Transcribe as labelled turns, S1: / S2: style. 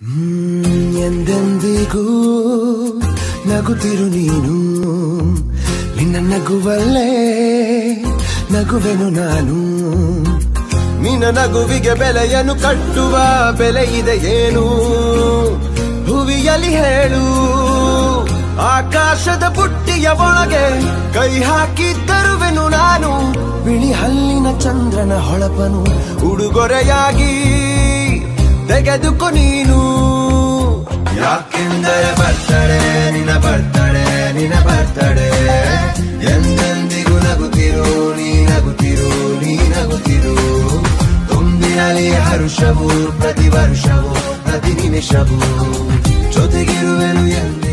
S1: ಹ್ಮ್, ಎಂದೆಂದಿಗೂ ನಗುತ್ತಿರು ನೀನು ನಿನ್ನ ನಗುವಲ್ಲೇ ನಗುವೆನು ನಾನು ನಿನ್ನ ನಗುವಿಗೆ ಬೆಲೆಯನ್ನು ಕಟ್ಟುವ ಬೆಲೆ ಇದೆ ಏನು ಭುವಿಯಲ್ಲಿ ಹೇಳು ಆಕಾಶದ ಬುಟ್ಟಿಯ ಒಳಗೆ ಕೈ ಹಾಕಿ ತರುವೆನು ನಾನು ಬಿಳಿ ಹಲ್ಲಿನ ಚಂದ್ರನ ಹೊಳಪನು ಉಡುಗೊರೆಯಾಗಿ ತೆಗೆದುಕೊ ನೀನು ಯಾಕೆಂದರೆ ಬರ್ತಡೆ ನಿನ್ನ ಬರ್ತಡೆ ನಿನ್ನ ಬರ್ತಡೆ ಎಂದೆಂದಿಗೂ ನಗುತ್ತಿರು ನೀ ನಗುತ್ತಿರು ನೀ ನಗುತ್ತಿರು ತುಂಬಿರಲಿ ಹರುಷವು ಪ್ರತಿ ವರ್ಷವೂ ಪ್ರತಿ ನಿಮಿಷವೂ ಜೊತೆಗಿರುವೆನು ಎಂದೇ